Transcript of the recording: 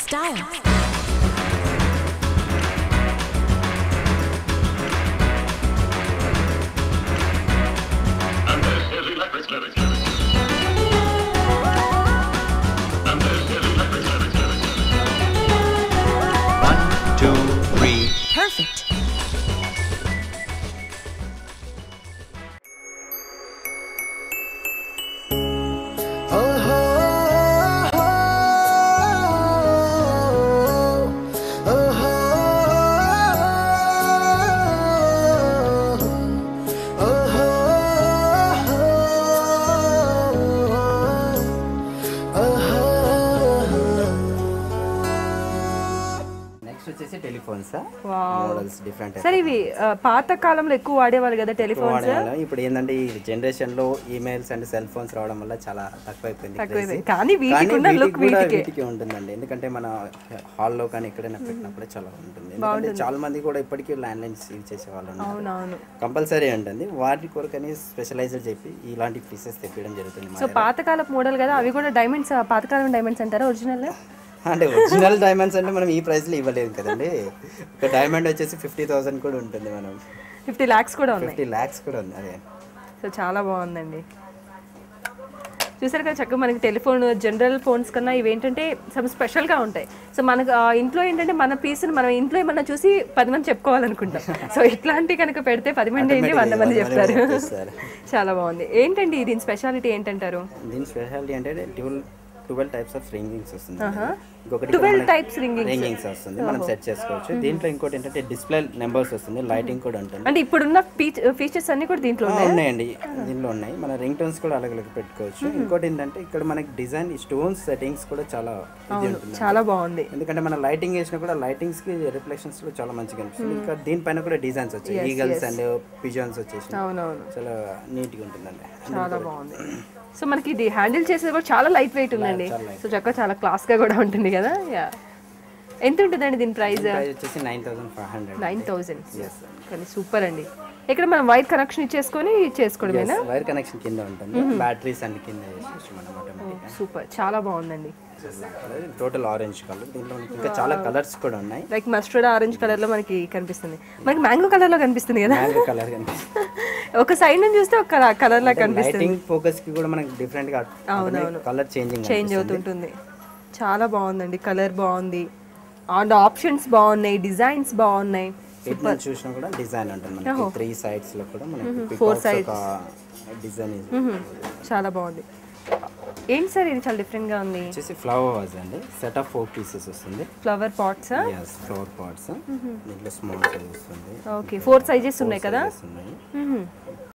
Style. And this is electric lyrics. And this is electric lyrics. One, two, three. Perfect. Next వచ్చేసి telephones Wow. Models different సరే ఇవి ఆ, పాత కాలంలో ఎక్కువ వాడేవాళ్ళు కదా టెలిఫోన్స్ ఇప్పుడు ఏంటంటే ఈ జనరేషన్ లో ఈమెయిల్స్ అండ్ సెల్ ఫోన్స్ రావడం వల్ల చాలా తక్కువైపోయింది తక్కువైపోయింది. craze. కానీ వీటికి కానీ ఉన్న వీటికి look కూడా వీటికే. వీటికి ఉంటుందండి ఎందుకంటే మన హాల్లో కానీ ఎక్కడైనా పెట్టినప్పుడు చాలా ఉంటుంది ఎందుకంటే చాలా మంది కూడా ఇప్పటికీ ల్యాండ్ లైన్స్ యూజ్ చేసే వాళ్ళు ఉన్నారు అవునవును కంపల్సరీ ఉంటుంది వాటి కొరకని స్పెషలైజర్ చెప్పి ఇలాంటి పీసెస్ తెప్పించడం జరుగుతుంది మా సో పాతకాలపు మోడల్ కదా అవి కూడా డైమండ్స్ పాతకాలం డైమండ్స్ అంటారా ఒరిజినల్ అంటే ఒరిజినల్ డైమండ్స్ అంటే మనం ఈ ప్రైస్ లో ఇవ్వలేదు కదండి ఒక డైమండ్ వచ్చేసి ఫిఫ్టీ థౌసండ్ కూడా ఉంటుంది మనం ఫిఫ్టీ ల్యాక్స్ కూడా ఉన్నాయి ఫిఫ్టీ ల్యాక్స్ కూడా ఉంది అదే సో చాలా బాగుందండి చూసారు కదా చక్కగా మనకి టెలిఫోన్ జనరల్ ఫోన్స్ కన్నా ఇవేంటంటే సమ్ స్పెషల్గా ఉంటాయి సో మనకు ఆ, ఇంట్లో ఏంటంటే మన పీస్ని మనం ఇంట్లో ఏమన్నా చూసి పది మంది చెప్పుకోవాలనుకుంటాం సో ఇట్లాంటి కనుక పెడితే పది మంది ఏంటి వంద మంది వంద మంది చెప్తారు చెప్పేస్తారు. చాలా బాగుంది ఏంటండి దీని స్పెషాలిటీ ఏంటంటారు దీని స్పెషాలిటీ అంటే twelve twelve types of ringings వస్తుంది ఇంకొకటి 12 types ringings. రింగింగ్స్ వస్తుంది మనం సెట్ చేసుకోవచ్చు దీంట్లో ఇంకోటి ఏంటంటే డిస్ప్లే నెంబర్స్ వస్తుంది లైటింగ్ కూడా ఉంటుంది అంటే ఇప్పుడున్న ఫీచర్స్ అన్ని కూడా దీంట్లో ఆ, ఉన్నాయి ఉన్నాయండి దీనిలో ఉన్నాయి మన రింగ్ టోన్స్ కూడా అలాగ పెట్టుకోవచ్చు ఇంకోటి ఏంటంటే ఇక్కడ మనకి డిజైన్ స్టోన్స్ సెట్టింగ్స్ కూడా చాలా ఇది ఉంటుంది చాలా బాగుంది ఎందుకంటే మన లైటింగ్ వేసినా కూడా లైటింగ్స్ కి రిఫ్లెక్షన్స్ లో చాలా మంచిగా అనిపిస్తుంది ఇంకా దీనిపైన కూడా డిజైన్స్ వచ్చాయి ఈగల్స్ అండ్ పిజన్స్ వచ్చేసి అవునవును చాలా నీట్ గా ఉంటుందండి చాలా బాగుంది సో మనకి ఇది హ్యాండిల్ చేసేది కూడా చాలా లైట్ వెయిట్ ఉందండి సో చక్కగా చాలా క్లాస్ గా కూడా ఉంటుంది కదా యా ఎంత ఉంటుందండి దీని ప్రైస్ ప్రైస్ వచ్చేసి nine thousand five hundred nine thousand కానీ సూపర్ అండి ఇక్కడ మనం వైర్ కనెక్షన్ ఇచ్చేసుకొని చేసుకోవడమేనా వైర్ కనెక్షన్ కింద ఉంటుంది బ్యాటరీస్ అన్ని కింద వేసేసి మనం ఆటోమేటిక్ సూపర్ చాలా బాగుందండి టోటల్ ఆరెంజ్ కలర్ దీంట్లో మనకి ఇంకా చాలా కలర్స్ కూడా ఉన్నాయి లైక్ మస్టర్డ్ ఆరెంజ్ కలర్ లో మనకి కనిపిస్తుంది మనకి మ్యాంగో కలర్ లో కనిపిస్తుంది కదా మ్యాంగో కలర్ కనిపిస్తుంది ఒక సైడ్ నుంచి చూస్తే ఒక కలర్ లా కనిపిస్తుంది లైటింగ్ ఫోకస్ కి కూడా మనకి డిఫరెంట్ గా కలర్ చేంజింగ్ చేంజ్ అవుతుంటుంది చాలా బాగుందండి కలర్ బాగుంది అండ్ ఆప్షన్స్ బాగున్నాయి డిజైన్స్ బాగున్నాయి ఇట్లా చూసినా కూడా డిజైన్ ఉంటుంది మనకి త్రీ సైడ్స్ లో కూడా మనకి Four peacocks ఒక డిజైన్ చాలా బాగుంది ఏంటి సార్ ఇది చాలా డిఫరెంట్ గా ఉంది వచ్చేసి ఫ్లవర్ వాజ్ అండి సెట్ ఆఫ్ ఫోర్ పీసెస్ వస్తుంది flower pots yes flower pots దీంట్లో స్మాల్ సైజ్ వస్తుంది ఓకే ఫోర్ సైజెస్ ఉన్నాయి కదా Sizes ఉన్నాయి